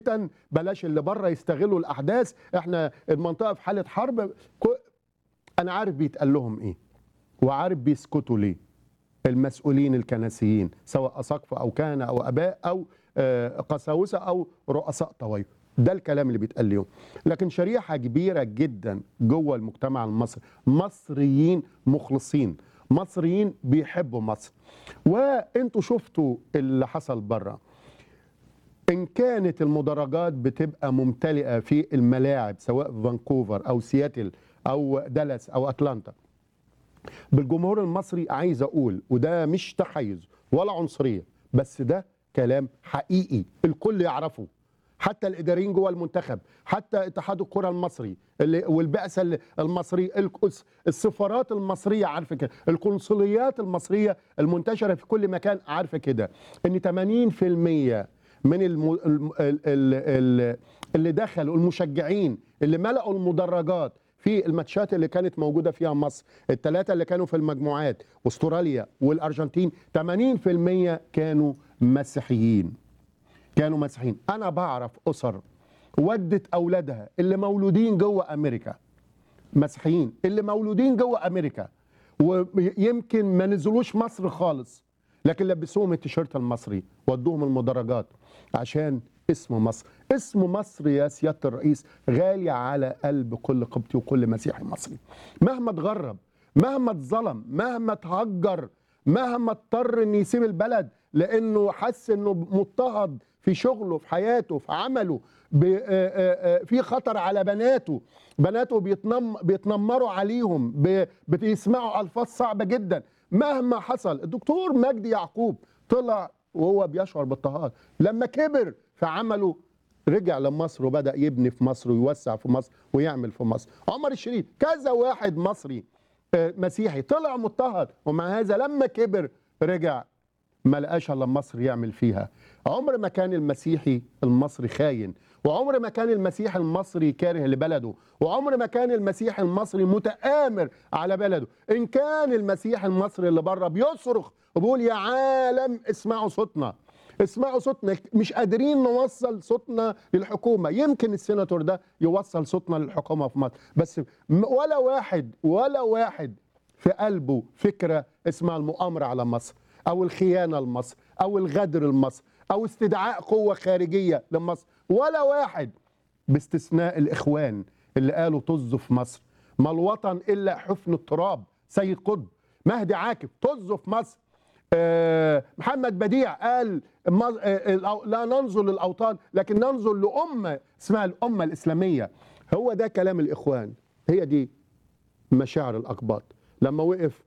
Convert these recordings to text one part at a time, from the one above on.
بلاش اللي بره يستغلوا الاحداث احنا المنطقه في حاله حرب كو- انا عارف بيتقال لهم ايه وعارف بيسكتوا ليه المسؤولين الكنسيين سواء اساقفه او كهنه او اباء او آه، قساوسه او رؤساء طوائف ده الكلام اللي بيتقال لهم لكن شريحه كبيره جدا جوه المجتمع المصري مصريين مخلصين مصريين بيحبوا مصر وانتوا شفتوا اللي حصل بره ان كانت المدرجات بتبقى ممتلئه في الملاعب سواء في فانكوفر او سياتل او دالاس او اتلانتا بالجمهور المصري عايز اقول وده مش تحيز ولا عنصريه بس ده كلام حقيقي الكل يعرفه حتى الاداريين جوه المنتخب حتى اتحاد الكره المصري اللي والبعثه ال- المصريه الك- السفارات المصريه عارفه كده القنصليات المصريه المنتشره في كل مكان عارفه كده ان 80% من الم... الم... ال... ال... ال... اللي دخلوا المشجعين اللي ملأوا المدرجات في الماتشات اللي كانت موجوده فيها مصر الثلاثه اللي كانوا في المجموعات استراليا والارجنتين 80% كانوا مسيحيين كانوا مسيحيين انا بعرف اسر ودت اولادها اللي مولودين جوه امريكا مسيحيين اللي مولودين جوه امريكا ويمكن ما نزلوش مصر خالص لكن لبسوهم التيشيرت المصري ودوهم المدرجات عشان اسم مصر اسم مصر يا سياده الرئيس غالي على قلب كل قبطي وكل مسيحي مصري مهما اتغرب مهما اتظلم مهما اتهجر مهما اضطر ان يسيب البلد لانه حس انه مضطهد في شغله في حياته في عمله ب- آه، آه، آه، في خطر على بناته بناته بيتنم بيتنمروا عليهم ب- بيسمعوا الفاظ صعبه جدا مهما حصل الدكتور مجدي يعقوب طلع وهو بيشعر باضطهاد لما كبر في عمله رجع لمصر وبدا يبني في مصر ويوسع في مصر ويعمل في مصر عمر الشريف كذا واحد مصري آه، مسيحي طلع مضطهد ومع هذا لما كبر رجع ما لقاش الا مصر يعمل فيها عمر ما كان المسيحي المصري خاين وعمر ما كان المسيحي المصري كاره لبلده وعمر ما كان المسيحي المصري متآمر على بلده ان كان المسيحي المصري اللي بره بيصرخ وبيقول يا عالم اسمعوا صوتنا اسمعوا صوتنا مش قادرين نوصل صوتنا للحكومه يمكن السيناتور ده يوصل صوتنا للحكومه في مصر بس م- ولا واحد ولا واحد في قلبه فكره اسمها المؤامره على مصر او الخيانه لمصر او الغدر لمصر او استدعاء قوه خارجيه لمصر ولا واحد باستثناء الاخوان اللي قالوا طز في مصر ما الوطن الا حفن التراب سيد قطب مهدي عاكف طز في مصر آه، محمد بديع قال ما- آه، الأو- لا ننظر للاوطان لكن ننظر لامه اسمها الامه الاسلاميه هو ده كلام الاخوان هي دي مشاعر الاقباط لما وقف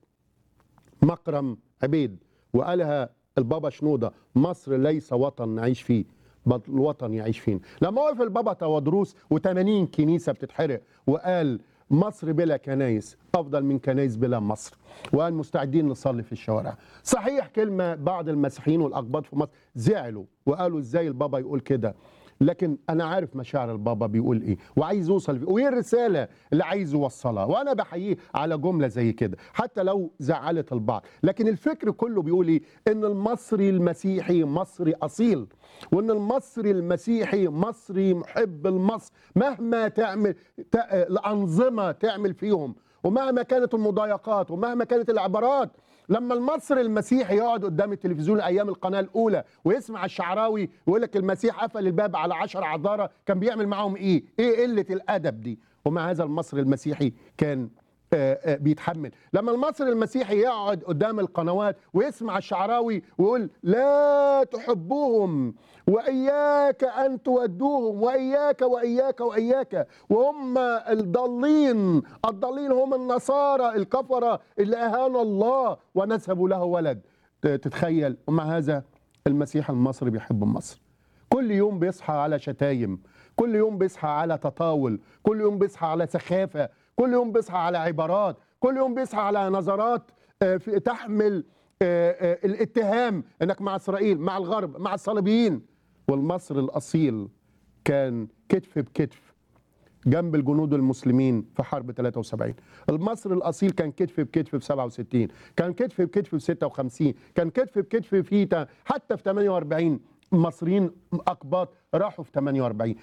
مكرم عبيد وقالها البابا شنوده مصر ليس وطن نعيش فيه بل الوطن يعيش فينا لما وقف البابا تودروس و80 كنيسه بتتحرق وقال مصر بلا كنايس افضل من كنايس بلا مصر وقال مستعدين نصلي في الشوارع صحيح كلمه بعض المسيحيين والاقباط في مصر زعلوا وقالوا ازاي البابا يقول كده لكن انا عارف مشاعر البابا بيقول ايه وعايز يوصل فيه وايه الرساله اللي عايز يوصلها وانا بحييه على جمله زي كده حتى لو زعلت البعض لكن الفكر كله بيقول ايه ان المصري المسيحي مصري اصيل وان المصري المسيحي مصري محب المصر مهما تعمل ت... الانظمه تعمل فيهم ومهما كانت المضايقات ومهما كانت العبارات لما المصري المسيحي يقعد قدام التلفزيون ايام القناه الاولى ويسمع الشعراوي ويقول لك المسيح قفل الباب على عشر عذاره كان بيعمل معاهم ايه؟ ايه قله الادب دي؟ ومع هذا المصري المسيحي كان آه، آه، بيتحمل لما المصري المسيحي يقعد قدام القنوات ويسمع الشعراوي ويقول لا تحبوهم واياك ان تودوهم واياك واياك واياك وهم الضالين الضالين هم النصارى الكفره اللي اهانوا الله ونسبوا له ولد ت- تتخيل ومع هذا المسيح المصري بيحب مصر كل يوم بيصحى على شتايم كل يوم بيصحى على تطاول كل يوم بيصحى على سخافة كل يوم بيصحى على عبارات كل يوم بيصحى على نظرات آه، في- تحمل آه، آه، الاتهام انك مع اسرائيل مع الغرب مع الصليبيين والمصري الاصيل كان كتف بكتف جنب الجنود المسلمين في حرب 73 المصري الاصيل كان كتف بكتف في 67 كان كتف بكتف في 56 كان كتف بكتف في تا- حتى في 48 مصريين اقباط راحوا في 48